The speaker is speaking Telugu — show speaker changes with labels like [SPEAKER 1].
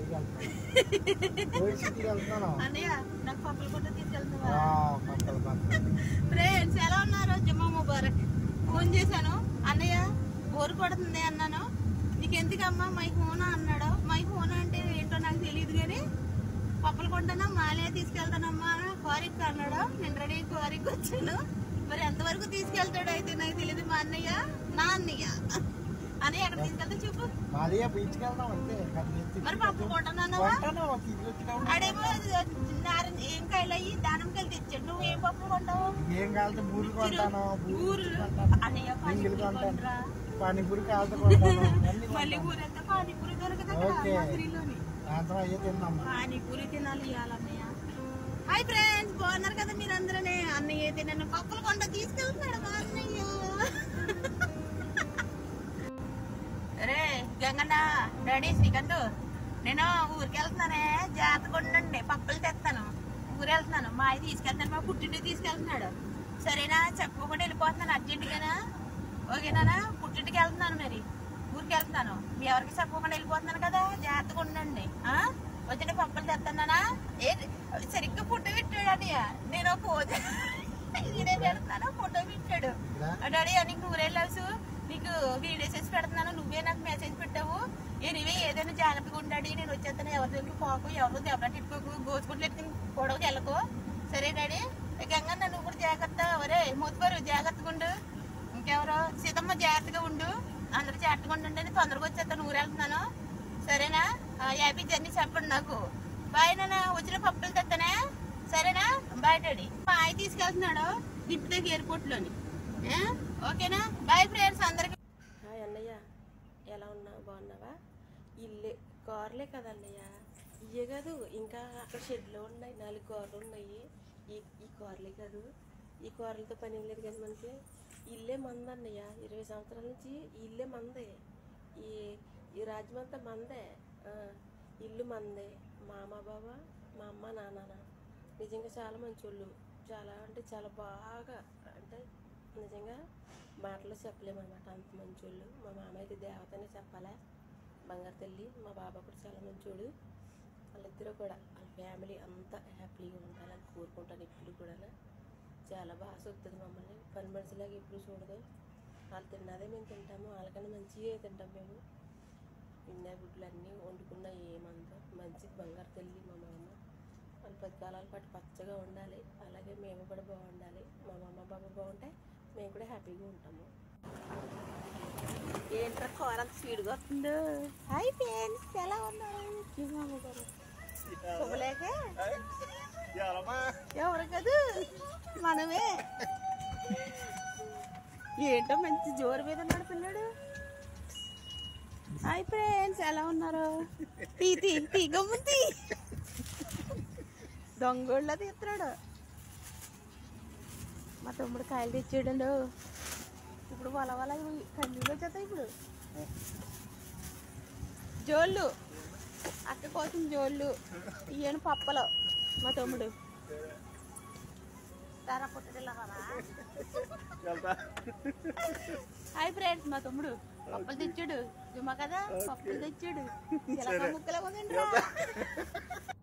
[SPEAKER 1] సిటీకి వెళ్తున్నాను కోయి సిటీకి వెళ్తున్నాను
[SPEAKER 2] అన్నయ్య నాకు పప్పుల కొట్ట తీసుకెళ్తావా
[SPEAKER 1] ఆ, పక్కల పక్కల
[SPEAKER 2] ఫ్రెండ్స్ ఎలా ఉన్నారు జమ్మా ముబారక్ ఫోన్ చేశాను అన్నయ్య బోరు కొడుతుంది అన్నాను నీకు ఎందుకమ్మా మై ఫోన్ అన్నాడు మై ఫోన్ అంటే ఏంటో నాకు తెలియదు కానీ పప్పులు కొంటానా మాలే తీసుకెళ్తానమ్మా కోరికి అన్నాడు నేను రెడీ కోరికి వచ్చాను మరి ఎంతవరకు తీసుకెళ్తాడో అయితే నాకు తెలియదు మా అన్నయ్య నా అన్నయ్య అన్నయ్య ఎక్కడ తీసుకెళ్తా చెప్పు
[SPEAKER 1] మాలియా బీచ్కి వెళ్దాం అంతే అక్కడ ఎత్తి-
[SPEAKER 2] మరి పప్పులు కొంటానన్నా
[SPEAKER 1] కొంటాను తీసుకొచ్చినప్పుడు
[SPEAKER 2] ఆడేమో నారింజ ఏం కాయలు అయ్యి దానిమ్మకాయలు తెచ్చాడు నువ్వు ఏం పప్పులు కొంటావు
[SPEAKER 1] ఏం కావాలంటే బూరెలు కొంటాను
[SPEAKER 2] ఊరు
[SPEAKER 1] బూరెలు కొంటాను
[SPEAKER 2] అన్నయ్య
[SPEAKER 1] గింగిలు
[SPEAKER 2] పానీపూరి
[SPEAKER 1] కొంటాను
[SPEAKER 2] కొంటరా
[SPEAKER 1] పానీపూరి కావాలంటే కొంటాను అన్ని
[SPEAKER 2] మళ్ళీ
[SPEAKER 1] కొంటాను.
[SPEAKER 2] ఊరు ఎంత పానీపూరి దొరకదు
[SPEAKER 1] ఓకే.
[SPEAKER 2] మధురిలోని
[SPEAKER 1] సాయంత్రం అయ్యే తిన్నామ్మా
[SPEAKER 2] పానీపూరి తినాలి ఇవాళ అన్నయ్య హాయ్ ఫ్రెండ్స్ బాగున్నారు కదా మీరు అందరూనే అన్నయ్య అయితే నన్ను పప్పులు కొండ తీసుకెళ్తున్నాడు మా అన్నయ్య రే గంగన్న డాడీ శ్రీకాంత్ నేను ఊరికి వెళ్తున్నానే జాగ్రత్తగా ఉండండి పప్పులు తెస్తాను ఊరు వెళ్తున్నాను మా ఆయన తీసుకెళ్తాను మా పుట్టింటికి తీసుకెళ్తున్నాడు సరేనా చెప్పకుండా వెళ్ళిపోతున్నాను అర్జెంటుగానా ఓకేనా పుట్టింటికి వెళ్తున్నాను మరి ఊరికి వెళ్తున్నాను మీ ఎవరికి చెప్పకుండా వెళ్ళిపోతున్నాను కదా జాగ్రత్తగా ఉండండి ఆ? వచ్చిన పప్పులు తెస్తానా ఏ సరిగ్గా ఫోటో పెట్టాడు అన్నయ్య నేను పోతే ఈడే పెడతాను ఫోటో పెట్టాడు
[SPEAKER 1] ఇలా
[SPEAKER 2] డాడీ నీకు ఊరెళ్ళావు నీకు వీడియో చేసి పెడుతున్నాను నువ్వే నాకు మెసేజ్ పెట్టావు ఎనివే ఏదైనా జాగ్రత్తగా ఉండాలి నేను వచ్చేస్తాను ఎవరి దగ్గరికి పోకు ఎవరు దెబ్బలు తిట్టుకోకు గోచుకుంటూ ఎత్తుకుని గొడవకి వెళ్ళకు సరే డాడీ గంగా నువ్వు కూడా జాగ్రత్త ఒరే మూతుకోరు జాగ్రత్తగా ఉండు ఇంకెవరో సీతమ్మ జాగ్రత్తగా ఉండు అందరూ జాగ్రత్తగా ఉండండి నేను తొందరగా వచ్చేస్తాను ఊరు వెళ్తున్నాను సరేనా ఆ, హ్యాపీ జర్నీ చెప్పండి నాకు బాయ్ నాన్న వచ్చిన పప్పులు తెస్తానే సరేనా బాయ్ డాడీ మా ఆయన తీసుకెళ్తున్నాడు దింపుతాకి ఎయిర్పోర్ట్ లోని ఏ? ఓకేనా బాయ్ ఫ్రెండ్స్ అందరికి
[SPEAKER 3] హాయ్ అన్నయ్య ఎలా ఉన్నావు బాగున్నావా ఇల్లే కార్లే కదా అన్నయ్య ఇయ్యే కాదు ఇంకా అక్కడ షెడ్లో ఉన్నాయి నాలుగు కార్లు ఉన్నాయి ఈ ఈ కార్లే కాదు ఈ కార్లతో పని ఏం లేదు కదా మనకి ఇల్లే మంద అన్నయ్య ఇరవై సంవత్సరాల నుంచి ఈ ఇల్లే మందే ఈ ఈ రాజ్యం అంతా మందే ఆ, ఇల్లు మందే మా అమ్మ బాబా మా అమ్మ నాన్న నిజంగా చాలా మంచోళ్ళు చాలా అంటే చాలా బాగా అంటే నిజంగా మాటలో చెప్పలేమన్నమాట అంత మంచోళ్ళు మా మామ అయితే దేవతనే చెప్పాలా బంగారు తల్లి మా బాబా కూడా చాలా మంచోడు వాళ్ళిద్దరూ కూడా వాళ్ళ ఫ్యామిలీ అంతా హ్యాపీగా ఉండాలని కోరుకుంటాను ఇప్పుడు కూడా చాలా బాగా చూస్తుంది మమ్మల్ని పని మనిషిలాగా ఎప్పుడు చూడదు వాళ్ళు తిన్నదే మేము తింటాము వాళ్ళకన్నా మంచిగా తింటాం మేము పిన్న గుడ్లు అన్నీ వండుకున్న ఏమంతా మంచిది బంగారు తల్లి మా మామ వాళ్ళు పది కాలాల పాటు పచ్చగా ఉండాలి అలాగే మేము కూడా బాగుండాలి మా మామ బాబా బాగుంటే మేము కూడా హ్యాపీగా ఉంటాము
[SPEAKER 2] ఏంట్రా కూర అంత స్పీడ్గా వస్తుందో హాయ్ ఫ్రెండ్స్ ఎలా ఉన్నారు శుభలేఖ ఎవరు కాదు మనమే ఏంటో మంచి జోరు మీద ఉన్నాడు పిల్లాడు హాయ్ ఫ్రెండ్స్ ఎలా ఉన్నారు తీ తీ తీ గమ్ము తీ దొంగోళ్ళ తీస్తున్నాడు మా తమ్ముడు కాయలు తెచ్చాడు ఇప్పుడు వల వల కంటిన్యూ వచ్చేస్తాయి ఇప్పుడు జోళ్ళు అక్క కోసం జోళ్ళు ఈయన పప్పలు మా తమ్ముడు తారా పుట్టడిల్లా హాయ్ ఫ్రెండ్స్ మా తమ్ముడు పప్పులు తెచ్చాడు జుమ్మ కదా పప్పులు తెచ్చాడు చిలక ముక్కలే ఉందండి